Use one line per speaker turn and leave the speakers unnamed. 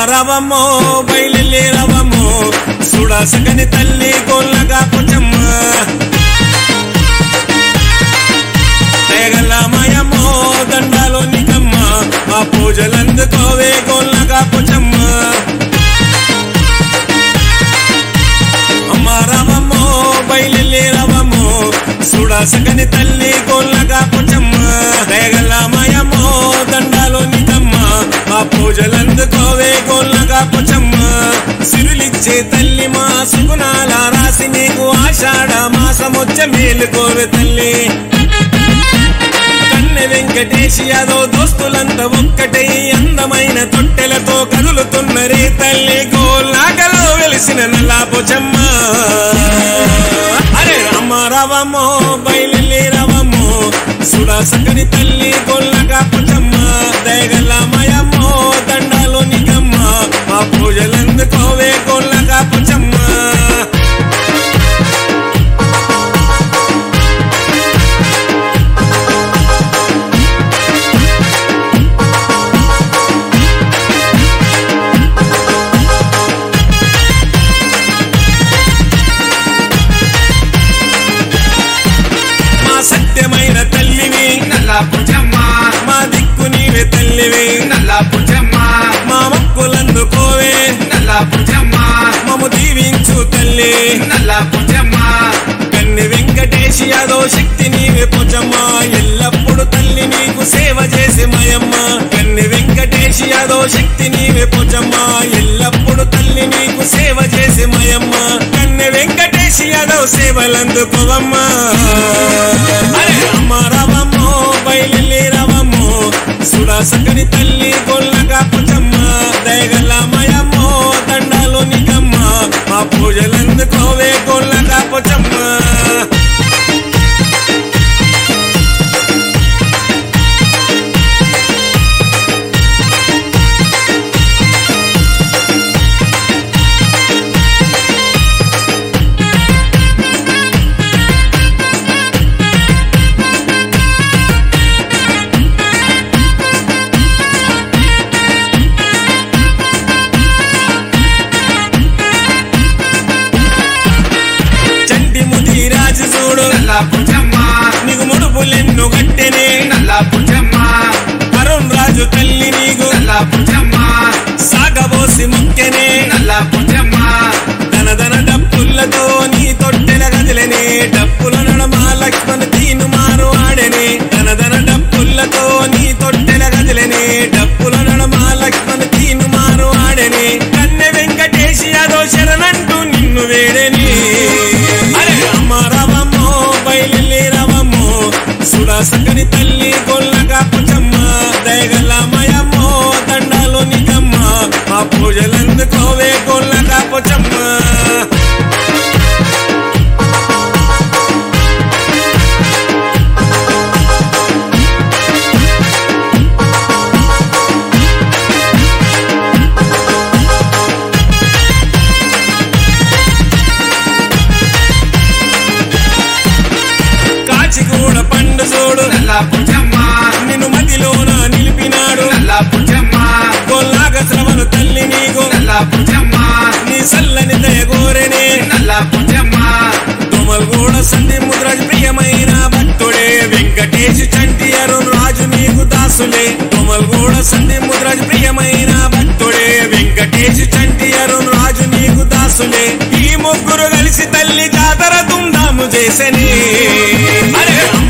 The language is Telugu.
రవమ్మో బయలు రవమ్మో సుడాసకని తల్లి గోల్లగా పొచ్చమ్మ దయగలమయమ్మో దండాలో నికమ్మ ఆ పూజలందుకోవే గోల్లగా పొచ్చమ్మ అమ్మ రవమ్మో బయలు రవమ్మో సుడాసకని తల్లి గోల్లగా పొచ్చమ్మ దయగలమయమ్మో దండాలో నికమ్మ ఆ పూజలందుకోవే గోల్లగా పొచ్చమ్మ సిరులిచ్చే తల్లి మా సుగుణాల రాసి నీకు ఆషాఢ మాసమొచ్చ మేలుకోవే తల్లి కన్నె వెంకటేష్ యాదవ్ దోస్తులంతా ఒక్కటై అందమైన తొట్టెలతో కదులుతున్నరే తల్లి గోలాగలో వెలిసిన నల్లాపోచమ్మ అరే రామ రావమ్మో బయలు రావమ్మో సుడాసకని తల్లి గోల్లగా పొచ్చమ్మ దయగలమయమ్మో దండాలో నిగమ్మ ఆ పూజలందుకోవే గోల్లగా పొచ్చమ్మ మా సత్యమైన తల్లివి
నల్ల పుజమ్మ
మా దిక్కు నీవే తల్లివి
నల్ల పుజమ్మ
మా మొక్కులందుకోవే
నల్ల పుజమ్మ
మము దీవించు తల్లి
నల్ల పుజమ్మ
కన్ని వెంకటేష్ యాదవ్ శక్తి నీవే పొచ్చమ్మ ఎల్లప్పుడు తల్లి నీకు సేవ చేసే మయమ్మ కన్ని వెంకటేష్ యాదవ్ శక్తి నీవే పొచ్చమ్మ ఎల్లప్పుడు తల్లి నీకు సేవ చేసే మయమ్మ కన్ని వెంకటేష్ యాదవ్ సేవలందుకోవమ్మా అరే రామ రావమ్మో బయలు రావమ్మో సుడాసకని తల్లి గొల్లగా పొచ్చమ్మ దయగలమయమ్మో దండాలు నిగమ్మ మా పూజలందుకోవే గొల్లగా పొచ్చమ్మ చంటి ముది రాజు చూడు
నల్ల పుజమ్మ
నీకు ముడుపులెన్ను గట్టెనే
నల్ల పుజమ్మ
అరుణ్ రాజు తల్లి నీకు
నల్ల పుజమ్మ
సాగబోసి ముక్కెనే
నల్ల పుజమ్మ
ధన ధన డప్పులతో నీ తొట్టెల గదిలనే డప్పుల నడమ లక్ష్మణ తీను మారు ఆడెనే ధన ధన డప్పులతో నీ తొట్టెల గదిలనే డప్పుల నడమ లక్ష్మణ తీను మారు ఆడెనే కన్నె వెంకటేష్ యాదవ్ శరణంటూ నిన్ను వేడెని అరే రామ రావమ్మో బయలు రావమ్మో సుడాసకని తల్లి గొల్లగా పుచ్చమ్మ దయగలమయమ్మో దండాలు నిగమ్మ ఆ పూజలందుకోవే గొల్లగా పుచ్చమ్మ కాచిగూడ పండు చూడు
నల్ల పుజమ్మ
నిన్ను మదిలోన నిలిపినాడు
నల్ల పుజమ్మ
గొల్లాగ శ్రవను తల్లి నీకు
నల్ల పుజమ్మ
నీ సల్లని దయగోరెనే
నల్ల పుజమ్మ
తుమల్గూడ సంధి ముద్రజ్ ప్రియమైన భక్తుడే వెంకటేశ్ చంటి అరుణ్ రాజు నీకు దాసులే తుమల్గూడ సంధి ముద్రజ్ ప్రియమైన భక్తుడే వెంకటేశ్ చంటి అరుణ్ రాజు నీకు దాసులే ఈ ముగ్గురు కలిసి తల్లి జాతర దుందాము చేసని అరే రామ